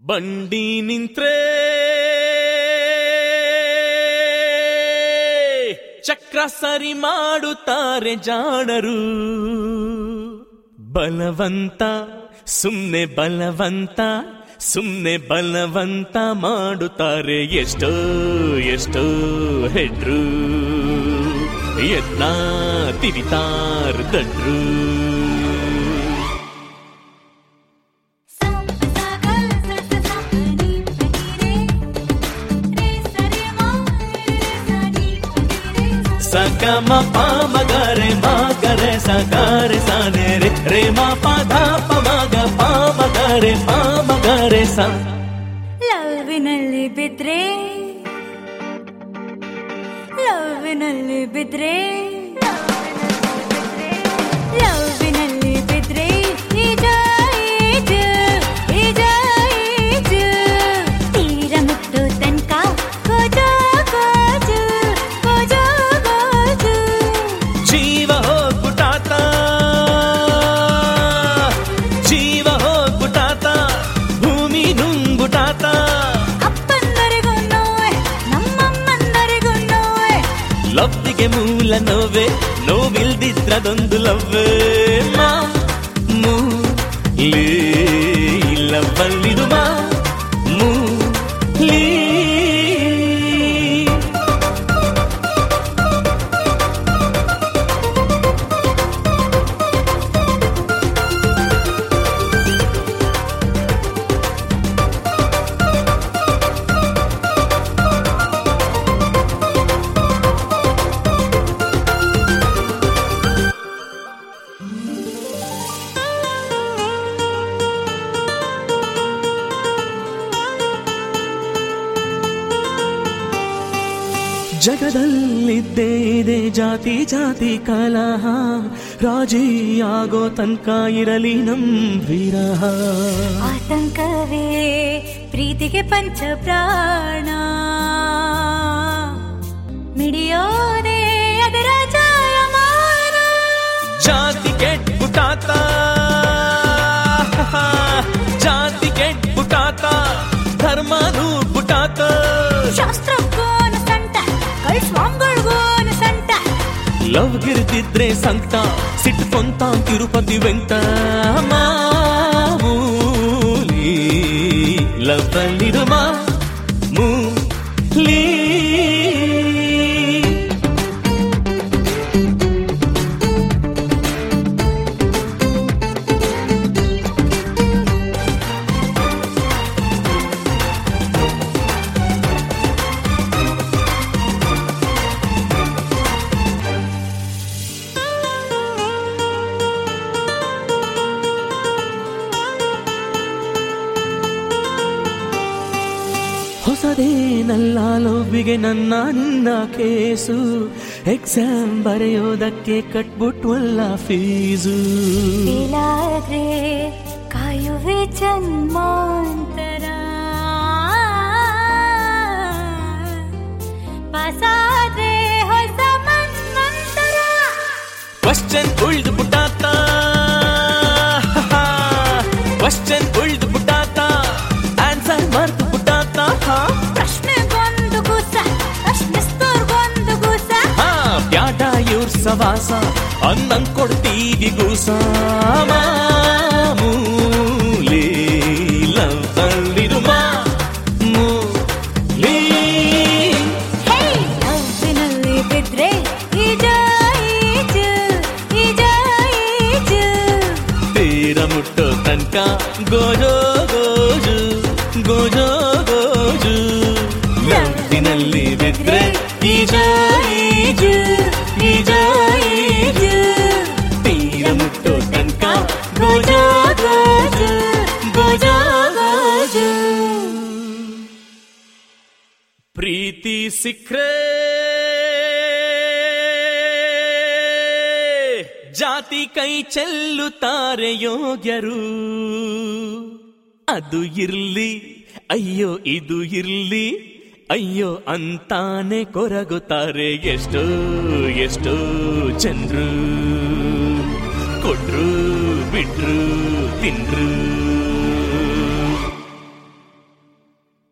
ಬಂಡಿ ನಿಂತ್ರೆ ಚಕ್ರ ಸರಿ ಮಾಡುತ್ತಾರೆ ಜಾಣರು ಬಲವಂತ ಸುಮ್ನೆ ಬಲವಂತ ಸುಮ್ನೆ ಬಲವಂತ ಮಾಡುತ್ತಾರೆ ಎಷ್ಟೋ ಎಷ್ಟೋ ಹೆಡ್ರು ಎದ್ನ ತಿವಿತಾರ್ ದಡ್ರು ಸಕಮ ಪಾಮಗರೆ ಮಾಗರೆ ಸಕಾರೆ ಸಾನೆ ರೇ ರೇ ಮಾ ಪದ ಪಮಗ ಪಾಮಗರೆ ಪಾಮಗರೆ ಸ ಲವ್ವಿನಲ್ಲಿ ಬಿದ್ರೆ ಲವ್ವಿನಲ್ಲಿ ಬಿದ್ರೆ ಲವ್ವಿನಲ್ಲಿ ಬಿದ್ರೆ ಈಜ ಈಜು ಈಜ ಈಜು ತೀರ ಮುಟ್ಟು ತನಕ ಗೋಜು ಗೋಜು ಗೋಜು ಗೋಜು ಜೀವ ಹೋಗ್ಬಿಟ್ಟಾತ ಜೀವ ಹೋಗ್ಬಿಟ್ಟಾತ ಭೂಮಿ ನುಂಗ್ಬಿಟ್ಟಾತ ಅಪ್ಪಂದರಿಗೂ ನೋವೆ ನಮ್ಮಮ್ಮಂದರಿಗೂ ನೋವೆ ಲವ್ವಿಗೆ ಮೂಲ ನೋವೆ ನೋವಿಲ್ದಿದ್ರದೊಂದು ಲವ್ವೇ ಮಾ ಮೂ ಲೀ ಲವ್ವಲ್ಲಿದು ಮಾ ಮೂ ಲೀ ಜಗದಲ್ಲಿದ್ದೇ ಇದೆ ಜಾತಿ ಜಾತಿ ಕಲಹ ರಾಜಿ ಆಗೋ ತನಕ ಇರಲಿ ನಮ್ ವಿರಹ ಆತಂಕವೇ ಪ್ರೀತಿಗೆ ಪಂಚ ಪ್ರಾಣ ಮಿಡಿಯೋದೆ ಅದರ ಜಾಯಮಾನ ಜಾತಿ ಕೆಟ್ಬಿಟ್ಟಾತ ಜಾತಿ ಕೆಟ್ಬಿಟ್ಟಾತ ಧರ್ಮನೂ ಬಿಟ್ಟಾತ ಶಾಸ್ತ್ರಕ್ಕೋನ ಸಂಟ ಕೈ ಸ್ವಾಮಿಗಳಿಗೋನ ಸಂಟ ಲವ್ ಗಿರ್ದಿದ್ರೆ ಸಂಕಟ ಸಿಟ್ಕೊಂತ ತಿರುಪತಿ ವೆಂಕಟ ಮಾಮೂಲಿ ಲವ್ ಅಲ್ಲಿರು ಮೂಲಿ ಹೊಸದೇನಲ್ಲ ಲವ್ವಿಗೆ ನನ್ನ ನಿನ್ನ ಕೇಸು ಎಕ್ಸಾಮ್ ಬರೆಯೋದಕ್ಕೆ ಕಟ್ಬಿಟ್ವಲ್ಲ ಫೀಸು ಇಲ್ಲಾದ್ರೆ ಕಾಯುವೆ ಜನ್ಮಾಂತರ ಪಾಸಾದ್ರೆ ಹೊಸ ಮನ್ವಂತರ ಕ್ವಶನ್ ಉಳ್ದು ಬಿಟ್ಟಾತ ಕ್ವಶನ್ ಉಳ್ದು ಬಿಟ್ಟಾತ ಆನ್ಸರ್ ಮರ್ತು ಬಿಟ್ಟಾತ ಪ್ರಶ್ನೆಗೊಂದು ಕೂಸ ಪ್ರಶ್ನಿಸ್ತೋರ್ಗೊಂದು ಕೂಸ ಹಾ ಬ್ಯಾಟ ಇವ್ರ ಸವಾಸ ಅನ್ನಂಗ್ ಕೊಡ್ತೀವಿ ಗೂಸ ಮಾಮೂಲಿ ಲವ್ ಅಲ್ಲಿರು ಮಾಮೂಲಿ ಹೇ ಲವ್ವಿನಲ್ಲಿ ಬಿದ್ರೆ ಈಜ ಈಜು ಈಜ ಈಜು ತೀರ ಮುಟ್ಟೋ ತನಕ ಗೋಜೋ ಗೋಜು ಗೋಜೋ ಗೋಜು ಲವ್ವಿನಲ್ಲಿ ಬಿದ್ರೆ ಈಜ ಈಜು ಈಜ ಈಜು ತೀರ ಮುಟ್ಟೋ ತನಕ ಗೋಜೋ ಗೋಜು ಗೋಜೋ ಗೋಜು ಪ್ರೀತಿ ಸಿಕ್ರೆ ಜಾತಿ ಕೈ ಚೆಲ್ಲುತ್ತಾರೆ ಯೋಗ್ಯರು ಅದು ಇರ್ಲಿ ಅಯ್ಯೋ ಇದು ಇರ್ಲಿ ಅಯ್ಯೋ ಅಂತಾನೆ ಕೊರಗುತ್ತಾರೆ ಎಷ್ಟೋ ಎಷ್ಟೋ ಜನರು ಕೊಟ್ರು ಬಿಟ್ರು ತಿನ್ರು